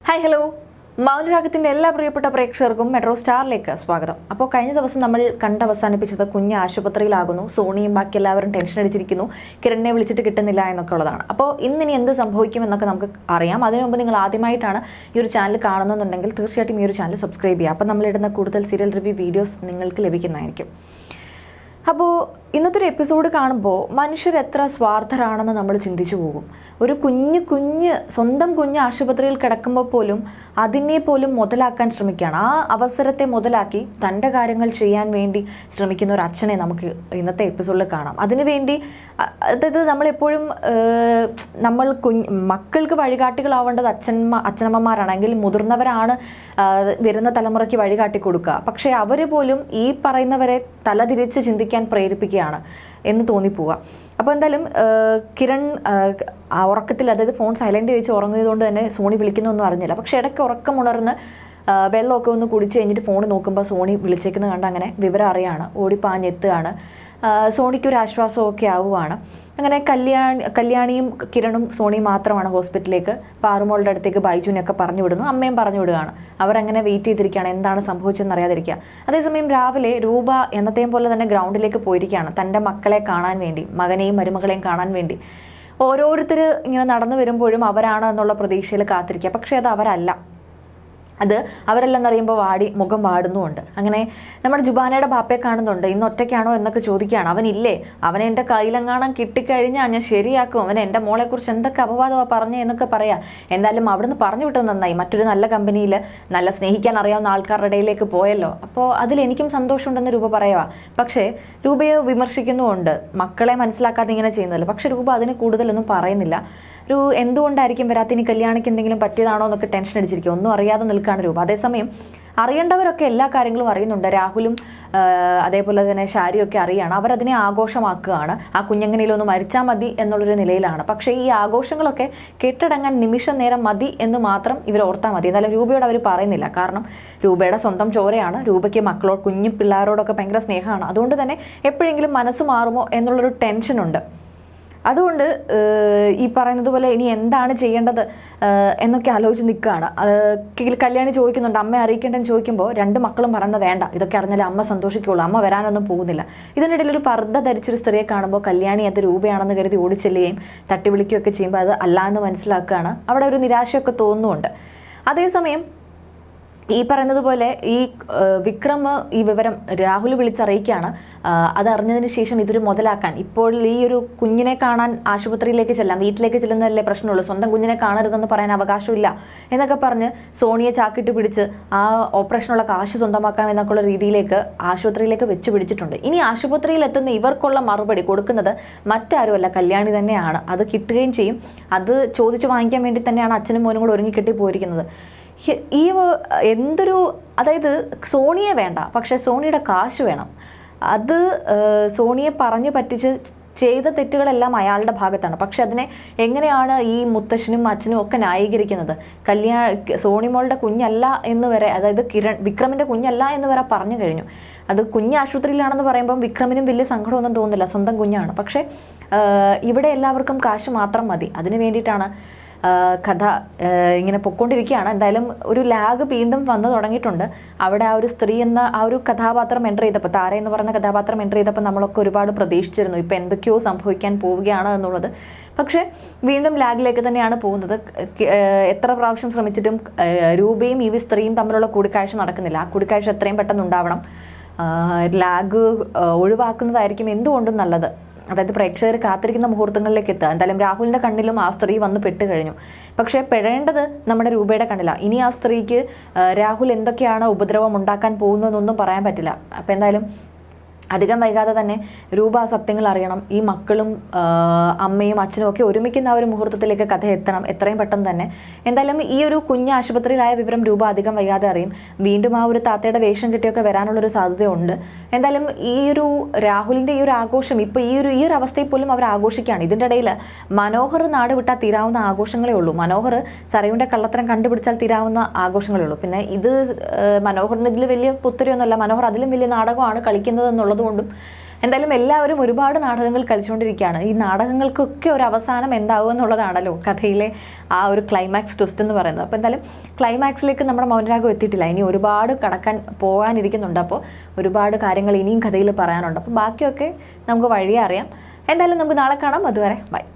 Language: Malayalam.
ഹായ് ഹലോ മൗനരാഗത്തിൻ്റെ എല്ലാ പ്രിയപ്പെട്ട പ്രേക്ഷകർക്കും മെട്രോ സ്റ്റാറിലേക്ക് സ്വാഗതം അപ്പോൾ കഴിഞ്ഞ ദിവസം നമ്മൾ കണ്ട് അവസാനിപ്പിച്ചത് കുഞ്ഞ് ആശുപത്രിയിലാകുന്നു സോണിയും ബാക്കി എല്ലാവരും ടെൻഷൻ അടിച്ചിരിക്കുന്നു കിരണിനെ വിളിച്ചിട്ട് കിട്ടുന്നില്ല എന്നൊക്കെ ഉള്ളതാണ് അപ്പോൾ ഇന്നിനി എന്ത് സംഭവിക്കുമെന്നൊക്കെ നമുക്ക് അറിയാം അതിനു മുമ്പ് നിങ്ങൾ ആദ്യമായിട്ടാണ് ഈ ഒരു ചാനൽ കാണുന്നുണ്ടെങ്കിൽ തീർച്ചയായിട്ടും ഈ ഒരു ചാനൽ സബ്സ്ക്രൈബ് ചെയ്യുക അപ്പോൾ നമ്മളിടുന്ന കൂടുതൽ സീരിയൽ റിവ്യൂ വീഡിയോസ് നിങ്ങൾക്ക് ലഭിക്കുന്നതായിരിക്കും അപ്പോൾ ഇന്നത്തെ ഒരു എപ്പിസോഡ് കാണുമ്പോൾ മനുഷ്യർ എത്ര സ്വാർത്ഥരാണെന്ന് നമ്മൾ ചിന്തിച്ചു പോകും ഒരു കുഞ്ഞ് കുഞ്ഞ് സ്വന്തം കുഞ്ഞ് ആശുപത്രിയിൽ കിടക്കുമ്പോൾ പോലും അതിനെ പോലും മുതലാക്കാൻ ശ്രമിക്കുകയാണ് ആ അവസരത്തെ മുതലാക്കി തൻ്റെ കാര്യങ്ങൾ ചെയ്യാൻ വേണ്ടി ശ്രമിക്കുന്ന ഒരു അച്ഛനെ നമുക്ക് ഇന്നത്തെ എപ്പിസോഡിൽ കാണാം അതിനുവേണ്ടി അ- അതായത് നമ്മളെപ്പോഴും ഏഹ്, നമ്മൾ കുഞ്ഞ് മക്കൾക്ക് വഴികാട്ടികളാവേണ്ടത് അച്ഛന്മാ അച്ഛനമ്മമാരാണെങ്കിൽ മുതിർന്നവരാണ് ആ, വരുന്ന തലമുറയ്ക്ക് വഴികാട്ടി കൊടുക്കുക പക്ഷേ അവർ പോലും ഈ പറയുന്നവരെ തലതിരിച്ച് ചിന്തിക്കാൻ പ്രേരിപ്പിക്കുകയാണ് എന്ന് തോന്നിപ്പോവുക അപ്പോൾ എന്തായാലും ആ, കിരൺ ആ, ആ ഉറക്കത്തിൽ അതായത് ഫോൺ സൈലൻ്റ് വെച്ച് ഉറങ്ങിയതുകൊണ്ട് തന്നെ സോണി വിളിക്കുന്നൊന്നും അറിഞ്ഞില്ല പക്ഷേ ഇടയ്ക്ക് ഉറക്കം ഉണർന്ന് ആ, വെള്ളമൊക്കെ ഒന്ന് കുടിച്ച് കഴിഞ്ഞിട്ട് ഫോൺ നോക്കുമ്പോൾ സോണി വിളിച്ചേക്കുന്നത് കണ്ട് അങ്ങനെ വിവരം അറിയാണ് ഓടിപ്പാഞ്ഞെത്തുകയാണ് ആ, സോണിക്ക് ഒരു ആശ്വാസമൊക്കെ ആവുകയാണ് അങ്ങനെ കല്യാണി കല്യാണിയും കിരണും സോണിയും മാത്രമാണ് ഹോസ്പിറ്റലിലേക്ക് പാറുമോളുടെ അടുത്തേക്ക് ബൈജുവിനെയൊക്കെ പറഞ്ഞു വിടുന്നു അമ്മയും പറഞ്ഞു വിടുകയാണ് അവരങ്ങനെ വെയിറ്റ് ചെയ്തിരിക്കുകയാണ് എന്താണ് സംഭവിച്ചതെന്ന് അറിയാതിരിക്കുക അതേസമയം രാവിലെ രൂപ എന്നത്തെയും പോലെ തന്നെ ഗ്രൗണ്ടിലേക്ക് പോയിരിക്കുകയാണ് തൻ്റെ മക്കളെ കാണാൻ വേണ്ടി മകനെയും മരുമകളെയും കാണാൻ വേണ്ടി ഓരോരുത്തർ ഇങ്ങനെ നടന്നു വരുമ്പോഴും അവരാണ് എന്നുള്ള പ്രതീക്ഷയിൽ കാത്തിരിക്കുക പക്ഷേ അത് അവരല്ല അത് അവരെല്ലാം അറിയുമ്പോൾ വാടി മുഖം വാടുന്നുമുണ്ട് അങ്ങനെ നമ്മുടെ ജുബാനയുടെ ബാപ്പയെ കാണുന്നുണ്ട് ഇന്ന് ഒറ്റയ്ക്കാണോ എന്നൊക്കെ ചോദിക്കുകയാണ് അവനില്ലേ അവനെ എൻ്റെ കയ്യിലെങ്ങാണം കിട്ടിക്കഴിഞ്ഞാൽ ഞാൻ ശരിയാക്കും അവൻ എൻ്റെ മോളെക്കുറിച്ച് എന്തൊക്കെ അപവാദമാണ് പറഞ്ഞേ എന്നൊക്കെ പറയാം എന്തായാലും അവിടുന്ന് പറഞ്ഞു വിട്ടത് നന്നായി മറ്റൊരു നല്ല കമ്പനിയിൽ നല്ല സ്നേഹിക്കാൻ അറിയാവുന്ന ആൾക്കാരുടെ ഇടയിലേക്ക് പോയല്ലോ അപ്പോൾ അതിൽ എനിക്കും സന്തോഷമുണ്ടെന്ന് രൂപ പറയുക പക്ഷേ രൂപയെ വിമർശിക്കുന്നുമുണ്ട് മക്കളെ മനസ്സിലാക്കാതെ ഇങ്ങനെ ചെയ്യുന്നതല്ല പക്ഷേ രൂപ അതിന് കൂടുതലൊന്നും പറയുന്നില്ല ഒരു എന്തുകൊണ്ടായിരിക്കും വരാത്ത ഇനി കല്യാണിക്ക് എന്തെങ്കിലും പറ്റിയതാണോ എന്നൊക്കെ ടെൻഷൻ അടിച്ചിരിക്കും ഒന്നും അറിയാതെ നിൽക്കുകയാണ് രൂപ അതേസമയം അറിയേണ്ടവരൊക്കെ എല്ലാ കാര്യങ്ങളും അറിയുന്നുണ്ട് രാഹുലും ആ, അതേപോലെ തന്നെ ഷാരിയൊക്കെ അറിയാണ് അവരതിനെ ആഘോഷമാക്കുകയാണ് ആ കുഞ്ഞങ്ങനെയിലൊന്ന് മരിച്ചാൽ മതി എന്നുള്ളൊരു നിലയിലാണ് പക്ഷേ ഈ ആഘോഷങ്ങളൊക്കെ കെട്ടടങ്ങാൻ നിമിഷം നേരം മതി എന്ന് മാത്രം ഇവർ ഓർത്താൽ മതി എന്നാലും രൂപയോട് അവർ പറയുന്നില്ല കാരണം രൂപയുടെ സ്വന്തം ചോരയാണ് രൂപയ്ക്ക് മക്കളോട് കുഞ്ഞു പിള്ളേരോടൊക്കെ ഭയങ്കര സ്നേഹമാണ് അതുകൊണ്ട് തന്നെ എപ്പോഴെങ്കിലും മനസ്സ് മാറുമോ എന്നുള്ളൊരു ടെൻഷനുണ്ട് അതുകൊണ്ട് ഏഹ്, ഈ പറയുന്നത് പോലെ ഇനി എന്താണ് ചെയ്യേണ്ടത് ഏഹ്, എന്നൊക്കെ ആലോചിച്ച് നിൽക്കുകയാണ് അത് ക- കല്യാണി ചോദിക്കുന്നുണ്ട് അമ്മയെ അറിയിക്കേണ്ടെന്ന് ചോദിക്കുമ്പോൾ രണ്ട് മക്കളും പറയുന്നത് വേണ്ട ഇതൊക്കെ അറിഞ്ഞാലേ അമ്മ സന്തോഷിക്കുള്ളൂ അമ്മ വരാനൊന്നും പോകുന്നില്ല ഇതിനിടയിൽ ഒരു പർദ്ദ ധരിച്ചൊരു സ്ത്രീയെ കാണുമ്പോൾ കല്യാണി അത് രൂപയാണെന്ന് കരുതി ഓടിച്ചെല്ലുകയും തട്ടി വിളിക്കുകയൊക്കെ ചെയ്യുമ്പോൾ അത് അല്ല എന്ന് മനസ്സിലാക്കുകയാണ് അവിടെ ഒരു നിരാശയൊക്കെ തോന്നുന്നുണ്ട് അതേസമയം ഈ പറയുന്നത് പോലെ ഈ ഏഹ്, വിക്രം ഈ വിവരം രാഹുൽ വിളിച്ചറിയിക്കുകയാണ് ആഹ്, അത് അറിഞ്ഞതിന് ശേഷം ഇതൊരു മുതലാക്കാൻ ഇപ്പോൾ ഈ ഒരു കുഞ്ഞിനെ കാണാൻ ആശുപത്രിയിലേക്ക് ചെല്ലാം വീട്ടിലേക്ക് ചെല്ലുന്നതല്ലേ പ്രശ്നമുള്ളൂ സ്വന്തം കുഞ്ഞിനെ കാണരുതെന്ന് പറയാൻ അവകാശമില്ല എന്നൊക്കെ പറഞ്ഞ് സോണിയെ ചാക്കിട്ട് പിടിച്ച് ആ ഓപ്പറേഷനുള്ള കാശ് സ്വന്തമാക്കാം എന്നൊക്കെയുള്ള രീതിയിലേക്ക് ആശുപത്രിയിലേക്ക് വെച്ച് പിടിച്ചിട്ടുണ്ട് ഇനി ആശുപത്രിയിൽ എത്തുന്ന ഇവർക്കുള്ള മറുപടി കൊടുക്കുന്നത് മറ്റാരുമല്ല കല്യാണി തന്നെയാണ് അത് കിട്ടുകയും ചെയ്യും അത് ചോദിച്ചു വാങ്ങിക്കാൻ വേണ്ടി തന്നെയാണ് അച്ഛനും മോനും കൂടെ ഒരുങ്ങിക്കെട്ടി പോയിരിക്കുന്നത് ഹി- ഈ വ- എന്തൊരു അതായത് സോണിയെ വേണ്ട പക്ഷേ സോണിയുടെ കാശ് വേണം അത് ഏഹ്, സോണിയെ പറഞ്ഞു പറ്റിച്ച് ചെയ്ത തെറ്റുകളെല്ലാം അയാളുടെ ഭാഗത്താണ് പക്ഷെ അതിനെ എങ്ങനെയാണ് ഈ മുത്തശ്ശനും അച്ഛനും ഒക്കെ ന്യായീകരിക്കുന്നത് കല്യാണ സോണിമോളുടെ കുഞ്ഞല്ല എന്ന് വരെ അതായത് കിരൺ വിക്രമിൻ്റെ കുഞ്ഞല്ല എന്ന് വരെ പറഞ്ഞു കഴിഞ്ഞു അത് കുഞ്ഞ് ആശുപത്രിയിലാണെന്ന് പറയുമ്പം വിക്രമിനും വലിയ സങ്കടമൊന്നും തോന്നുന്നില്ല സ്വന്തം കുഞ്ഞാണ് പക്ഷേ ഏഹ്, ഇവിടെ എല്ലാവർക്കും കാശ് മാത്രം മതി അതിന് വേണ്ടിയിട്ടാണ് ആ, കഥ ആ, ഇങ്ങനെ പൊയ്ക്കൊണ്ടിരിക്കുകയാണ് എന്തായാലും ഒരു ലാഗ് വീണ്ടും വന്നു തുടങ്ങിയിട്ടുണ്ട് അവിടെ ആ ഒരു സ്ത്രീ എന്ന ആ ഒരു കഥാപാത്രം എൻ്റർ ചെയ്തപ്പോൾ താര എന്ന് പറയുന്ന കഥാപാത്രം എൻ്റർ ചെയ്തപ്പോൾ നമ്മളൊക്കെ ഒരുപാട് പ്രതീക്ഷിച്ചിരുന്നു ഇപ്പോൾ എന്തൊക്കെയോ സംഭവിക്കാൻ പോവുകയാണ് എന്നുള്ളത് പക്ഷേ വീണ്ടും ലാഗിലേക്ക് തന്നെയാണ് പോകുന്നത് ക- ആ, എത്ര പ്രാവശ്യം ശ്രമിച്ചിട്ടും ആ, രൂപയും ഈ സ്ത്രീയും തമ്മിലുള്ള കൂടിക്കാഴ്ച നടക്കുന്നില്ല ആ കൂടിക്കാഴ്ച എത്രയും പെട്ടെന്ന് ഉണ്ടാവണം ലാഗ് ഒഴിവാക്കുന്നതായിരിക്കും എന്തുകൊണ്ടും നല്ലത് അതായത് പ്രേക്ഷകർ കാത്തിരിക്കുന്ന മുഹൂർത്തങ്ങളിലേക്ക് എത്തുക എന്തായാലും രാഹുലിൻ്റെ കണ്ണിലും ആ സ്ത്രീ വന്ന് പെട്ട് കഴിഞ്ഞു പക്ഷേ പെഴേണ്ടത് നമ്മുടെ രൂപയുടെ കണ്ണിലാണ് ഇനി ആ സ്ത്രീക്ക് ആ, രാഹുൽ എന്തൊക്കെയാണ് ഉപദ്രവം ഉണ്ടാക്കാൻ പോകുന്നതെന്നൊന്നും പറയാൻ പറ്റില്ല അപ്പോൾ എന്തായാലും അധികം വൈകാതെ തന്നെ രൂപ ആ സത്യങ്ങൾ അറിയണം ഈ മക്കളും ആ, അമ്മയും അച്ഛനും ഒക്കെ ഒരുമിക്കുന്ന ആ ഒരു മുഹൂർത്തത്തിലേക്ക് കഥ എത്തണം എത്രയും പെട്ടെന്ന് തന്നെ എന്തായാലും ഈ ഒരു കുഞ്ഞ് ആശുപത്രിയിലായ വിവരം രൂപ അധികം വൈകാതെ അറിയും വീണ്ടും ആ ഒരു താത്തയുടെ വേഷം കിട്ടിയൊക്കെ വരാനുള്ളൊരു സാധ്യതയുണ്ട് എന്തായാലും ഈ ഒരു രാഹുലിൻ്റെ ഈ ഒരു ആഘോഷം ഇപ്പോൾ ഈ ഒരു ഈ ഒരു അവസ്ഥയിൽ പോലും അവർ ആഘോഷിക്കുകയാണ് ഇതിൻ്റെ ഇടയിൽ മനോഹർ നാട് വിട്ടാൽ തീരാവുന്ന ആഘോഷങ്ങളേ ഉള്ളൂ മനോഹർ സരയുൻ്റെ കള്ളത്തരം കണ്ടുപിടിച്ചാൽ തീരാവുന്ന ആഘോഷങ്ങളേ ഉള്ളൂ പിന്നെ ഇത് ഏഹ്, മനോഹറിന് ഇതിൽ വലിയ പുത്തരിയൊന്നുമല്ല മനോഹർ അതിലും വലിയ നാടകമാണ് കളിക്കുന്നത് എന്നുള്ളത് കൊണ്ടും എന്തായാലും എല്ലാവരും ഒരുപാട് നാടകങ്ങൾ കളിച്ചുകൊണ്ടിരിക്കുകയാണ് ഈ നാടകങ്ങൾക്കൊക്കെ ഒരു അവസാനം എന്താകും എന്നുള്ളതാണല്ലോ കഥയിലെ ആ ഒരു ക്ലൈമാക്സ് ട്വിസ്റ്റ് എന്ന് പറയുന്നത് അപ്പോൾ എന്തായാലും ക്ലൈമാക്സിലേക്ക് നമ്മുടെ മൗനരാഗം എത്തിയിട്ടില്ല ഇനി ഒരുപാട് കടക്കാൻ പോകാനിരിക്കുന്നുണ്ട് അപ്പോൾ ഒരുപാട് കാര്യങ്ങൾ ഇനിയും കഥയിൽ പറയാനുണ്ട് അപ്പോൾ ബാക്കിയൊക്കെ നമുക്ക് വഴിയേ അറിയാം എന്തായാലും നമുക്ക് നാളെ കാണാം അതുവരെ ബൈ